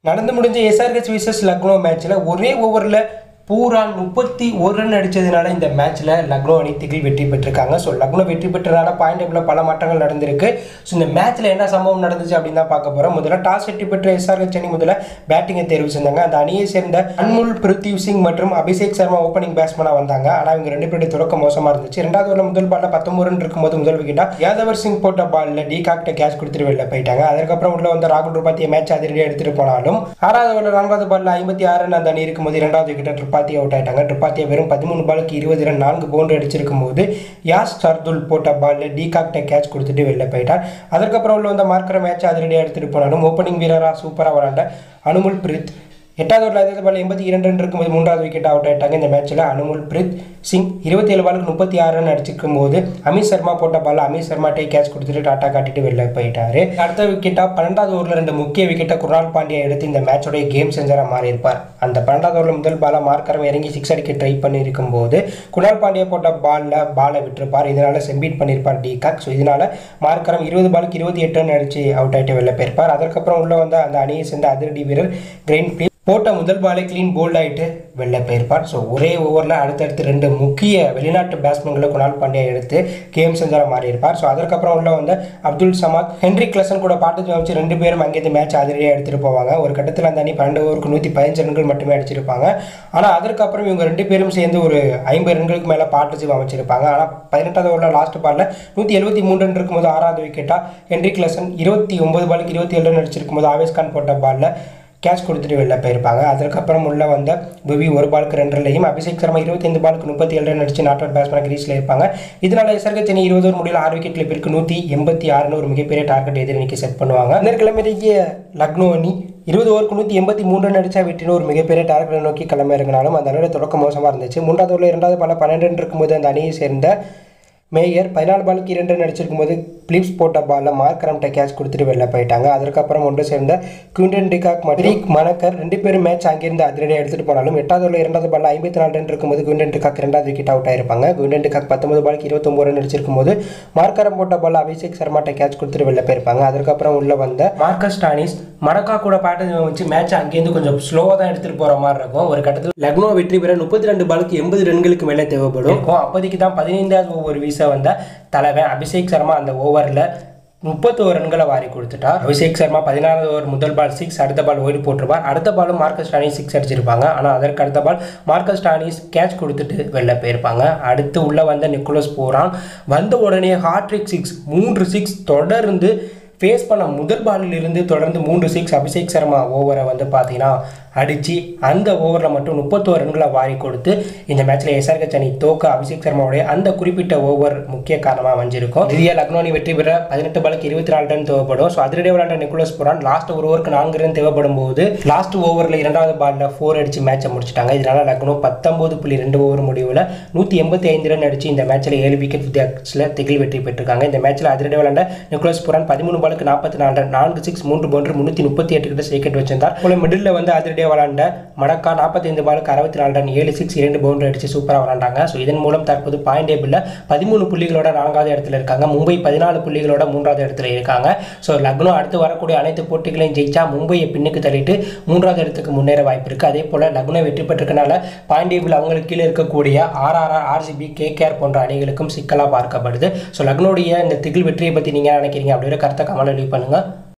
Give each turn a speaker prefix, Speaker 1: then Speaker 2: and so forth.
Speaker 1: நடந்து முடிஞ்ச SRH versus Lucknow மேட்ச்சில் ஒரே ஓவரில் பூரா முப்பத்தி ஒரு ரன் அடித்ததுனால இந்த மேட்ச்சில் லக்னோ அணி திகில் வெற்றி பெற்றிருக்காங்க ஸோ லக்னோ வெற்றி பெற்றனால பாயிண்ட் டேபிளில் பல மாற்றங்கள் நடந்திருக்கு ஸோ இந்த மேட்ச்சில் என்ன சம்பவம் நடந்துச்சு அப்படின்னு தான் பார்க்க போகிறோம் முதல்ல டாஸ் வெற்றி பெற்ற எஸ்ஆர்ஹெச் அணி முதல்ல பேட்டிங்கை தேர்வு செஞ்சாங்க அந்த அணியை சேர்ந்த அன்முல் பிருத்திவ் சிங் மற்றும் அபிஷேக் சர்மா ஓப்பனிங் பேட்ஸ்மனாக வந்தாங்க ஆனால் இவங்க ரெண்டு பேருடைய தொடக்கம் மோசமாக இருந்துச்சு ரெண்டாவது ஓவரில் முதல் பாலில் பத்தொம்பது ரன் இருக்கும்போது முதல் விக்கெட்டா யாதவர் சிங் போட்ட பாலில் டி காக்ட கேட்ச் கொடுத்துட்டு வெளில போயிட்டாங்க அதுக்கப்புறம் உள்ள வந்த ராகுல் ருபாத்திய மேட்ச் அதிரடியாக எடுத்துட்டு போனாலும் ஆறாவது ஓவரில் நான்காவது பாலில் ஐம்பத்தி ஆறு ரன் அந்த அணி இருக்கும்போது இரண்டாவது விக்கெட்டை ட்ரிபாத்தி அவுட் ஆயிட்டாங்க ட்ரிபாத்தியை வெறும் பதிமூணு பாலுக்கு இருபது ரன் நான்கு பவுண்டரி அடிச்சிருக்கும் போது யாஸ் சர்துல் போட்ட பாலில் டி காக்ட கேட்ச் கொடுத்துட்டு வெளில போயிட்டார் அதுக்கப்புறம் உள்ள வந்த மார்க்கர் மேட்ச் அதிரடியாக எடுத்துட்டு போனாலும் ஓப்பனிங் வீரராக சூப்பராக விளாண்ட அனுமுல் பிரீத் எட்டாவது ஓவரில் ஐந்தாவது பால் எண்பத்தி இரண்டு ரன் இருக்கும்போது மூன்றாவது விக்கெட் அவுட் ஆயிட்டாங்க இந்த மேட்ச்சில் அனுமுல் பிரீத் சிங் இருபத்தி ஏழு பாலுக்கு முப்பத்தி ஆறு ரன் அடிச்சிருக்கும் போது அமித் சர்மா போட்ட பால் அமித் சர்மா டே கேட்ச் கொடுத்துட்டு டாட்டா காட்டிட்டு வெளில போயிட்டாரு அடுத்த விக்கெட்டாக பன்னெண்டாவது ஓவரில் ரெண்டு முக்கிய விக்கெட்டை குருணால் பாண்டியா எடுத்து இந்த மேட்சோடைய கேம் செஞ்சராக மாறி இருப்பார் அந்த பன்னெண்டாவது ஓவரில் முதல் பாலாக மார்க்கரம் இறங்கி சிக்ஸ் அடிக்க ட்ரை பண்ணியிருக்கும் போது குணால் பாண்டியா போட்ட பாலில் பாலை விட்டுருப்பார் இதனால செம்பீட் பண்ணியிருப்பார் டி காக் ஸோ இதனால மார்க்கரம் இருபது பாலுக்கு இருபத்தி எட்டு ரன் அடிச்சு அவுட் ஆகிட்டு வெளில போயிருப்பார் அதற்கப்புறம் உள்ள வந்த அந்த அணியை சேர்ந்த அதிரடி வீரர் கிரெயின் பிளே போட்ட முதல் பாலே க்ளீன் போல்ட் ஆகிட்டு வெளில போயிருப்பார் ஸோ ஒரே ஓவரில் அடுத்தடுத்து ரெண்டு முக்கிய வெளிநாட்டு பேட்ஸ்மேன்களை குணால் பாண்டியா எடுத்து கேம் செஞ்சார மாறி இருப்பார் ஸோ அதுக்கப்புறம் உள்ள வந்து அப்துல் சமாத் ஹென்ரி கிளசன் கூட பாட்டு வச்சு ரெண்டு பேரும் அங்கேருந்து மேட்ச் அதிரடியாக எடுத்துகிட்டு போவாங்க ஒரு கட்டத்தில் அந்த அணி பன்னெண்டு ஓவருக்கு நூற்றி பதினஞ்சு ரன்கள் மட்டுமே அடிச்சிருப்பாங்க ஆனால் அதற்கப்புறம் இவங்க ரெண்டு பேரும் சேர்ந்து ஒரு ஐம்பது ரன்களுக்கு மேலே பார்ட்னர்ஷிப் அமைச்சிருப்பாங்க ஆனால் பதினெட்டாவது ஓவரில் லாஸ்ட் பாலில் நூற்றி எழுபத்தி மூணு ரன் இருக்கும்போது ஆறாவது விக்கெட்டாக ஹென்ரி கிளசன் இருபத்தி ஒன்பது பாலுக்கு இருபத்தி ஏழு ரன் அடிச்சிருக்கும் போது ஆவேஸ் கான் போட்ட பாலில் கேட்ச் கொடுத்துட்டு வெளில போயிருப்பாங்க அதுக்கப்புறம் உள்ள வந்த புவி ஒரு பாலுக்கு ரெண்டு ரன்லையும் அபிஷேக் சர்மா இருபத்தைந்து பாலுக்கு முப்பத்தி ஏழு ரன் அடிச்சு நாட் அவுட் பேட்ஸ்மேன் கிரீஸில் இருப்பாங்க இதனால எஸ்ஆர்கே சென்னை இருபது ஓவர் முடியல ஆறு விக்கெட்ல பிறகு நூற்றி எண்பத்தி ஆறுன்னு ஒரு மிகப்பெரிய டார்கெட் எதிரணிக்கு செட் பண்ணுவாங்க இந்த கிழமைக்கு லக்னோ அணி இருபது ஓவருக்கு நூற்றி எண்பத்தி மூணு ரன் அடிச்சா வெற்றினு ஒரு மிகப்பெரிய டார்கெட்டை நோக்கி கிளம்ப இறங்கினாலும் அந்த அணியோட தொடக்கம் மோசமாக இருந்துச்சு மூன்றாவது ஓவரில் இரண்டாவது பால பன்னெண்டு ரன் இருக்கும்போது அந்த அணியை சேர்ந்த மேயர் பதினாலு பாலுக்கு இரண்டு ரன் அடிச்சிருக்கும் போது பிலிப்ஸ் போட்ட பாலில் மார்க்கரம்ட்ட கேட்ச் கொடுத்துட்டு வெளில போயிட்டாங்க அதுக்கப்புறம் ஒன்று சேர்ந்த குவிண்டன் டிகாக் மற்றும் மணக்கர் ரெண்டு பேரும் மேட்ச் அங்கிருந்து அதிரடியாக எடுத்துகிட்டு போனாலும் எட்டாவது ஓவரில் இரண்டாவது பாலில் ஐம்பத்தி நாலு ரன் இருக்கும்போது குவிண்டன் டிகாக் ரெண்டாவது விக்கெட் அவுட் ஆயிருப்பாங்க குவிண்டன் டிகாக் பத்தொன்பது பாலுக்கு இருபத்தொம்பது ரன் அடிச்சிருக்கும் போது மார்க்கரம் போட்ட பால் அபிஷேக் சர்மாட்ட கேட்ச் கொடுத்துட்டு வெளில போயிருப்பாங்க அதுக்கப்புறம் உள்ள வந்த மார்க்கஸ் டானிஸ் மடக்கா கூட பாட்டு வச்சு மேட்ச் அங்கேருந்து கொஞ்சம் ஸ்லோவாக தான் எடுத்துகிட்டு போகிற மாதிரி இருக்கும் ஒரு கட்டத்தில் லக்னோ வெற்றி பெற முப்பத்தி ரெண்டு பாலுக்கு எண்பது ரன்களுக்கு மேலே தேவைப்படும் இருக்கும் அப்போதைக்கு தான் பதினைந்தாவது ஓவர் வீச வந்த தலைவன் அபிஷேக் சர்மா அந்த ஓவரில் முப்பத்தோரு ரன்களை வாரி கொடுத்துட்டார் அபிஷேக் சர்மா பதினாறாவது ஓவர் முதல் பால் சிக்ஸ் அடுத்த பால் ஓடி போட்டிருப்பார் அடுத்த பாலும் மார்க்கஸ் டானிஸ் சிக்ஸ் அடிச்சிருப்பாங்க ஆனால் அதற்கு அடுத்த பால் மார்க்கஸ் டானிஸ் கேட்ச் கொடுத்துட்டு வெளில போயிருப்பாங்க அடுத்து உள்ளே வந்த நிக்கோலஸ் போரான் வந்த உடனே ஹாட்ரிக் சிக்ஸ் மூன்று சிக்ஸ் தொடர்ந்து ஃபேஸ் பண்ண முதல் பாலில் இருந்து தொடர்ந்து மூன்று சிக்ஸ் அபிஷேக் சர்மா ஓவரை வந்து பார்த்தீங்கன்னா அடித்து அந்த ஓவரில் மட்டும் முப்பத்தோரு ரன்களை வாரி கொடுத்து இந்த மேட்ச்சில் எஸ்ஆர்கச் அணி தோக்க அபிஷேக் சர்மாவுடைய அந்த குறிப்பிட்ட ஓவர் முக்கிய காரணமாக அமைஞ்சிருக்கும் இறுதியாக லக்னோ அணி வெற்றி பெற பதினெட்டு பாலுக்கு இருபத்தி நாலு ரன் தேவைப்படும் ஸோ அதிரடி விளையாண்ட நிக்கோலஸ் புரான் லாஸ்ட் ஒரு ஓவருக்கு நான்கு ரன் தேவைப்படும் போது லாஸ்ட் ஓவரில் இரண்டாவது பாலில் ஃபோர் அடித்து மேட்சை முடிச்சிட்டாங்க இதனால் லக்னோ பத்தொம்போது புள்ளி ரெண்டு ஓவர் முடிவில் நூற்றி எண்பத்தி ஐந்து ரன் அடித்து இந்த மேட்ச்சில் ஏழு விக்கெட் வித்தியாசத்தில் திகில் வெற்றி பெற்றிருக்காங்க இந்த மேட்ச்சில் அதிரடி விளையாண்ட நிக்கோலஸ் புரான் பதிமூணு பாலுக்கு நாற்பத்தி நாலு ரன் நான்கு சிக்ஸ் மூன்று பவுண்டர் முந்நூற்றி முப்பத்தி எட்டு கிட்ட விக்கெட் வச்சிருந்தார் போல மிடில் வந்து அதிரடி அதிரடியாக விளாண்ட மடக்கா நாற்பத்தைந்து பாலுக்கு அறுபத்தி நாலு ரன் ஏழு சிக்ஸ் இரண்டு பவுண்டர் அடித்து சூப்பராக விளாண்டாங்க ஸோ இதன் மூலம் தற்போது பாயிண்ட் டேபிளில் பதிமூணு புள்ளிகளோட நான்காவது இடத்துல இருக்காங்க மும்பை பதினாலு புள்ளிகளோட மூன்றாவது இடத்துல இருக்காங்க ஸோ லக்னோ அடுத்து வரக்கூடிய அனைத்து போட்டிகளையும் ஜெயிச்சா மும்பையை பின்னுக்கு தள்ளிட்டு மூன்றாவது இடத்துக்கு முன்னேற வாய்ப்பு இருக்குது அதே போல் லக்னோ வெற்றி பெற்றிருக்கனால பாயிண்ட் டேபிள் அவங்களுக்கு கீழே இருக்கக்கூடிய ஆர்ஆர்ஆர் ஆர்சிபி கேகேஆர் போன்ற அணிகளுக்கும் சிக்கலாக பார்க்கப்படுது ஸோ லக்னோடைய இந்த திகில் வெற்றியை பற்றி நீங்கள் நினைக்கிறீங்க அப்படிங்கிற கருத்தை கமெண்ட் லீவ் பண்ணுங்கள்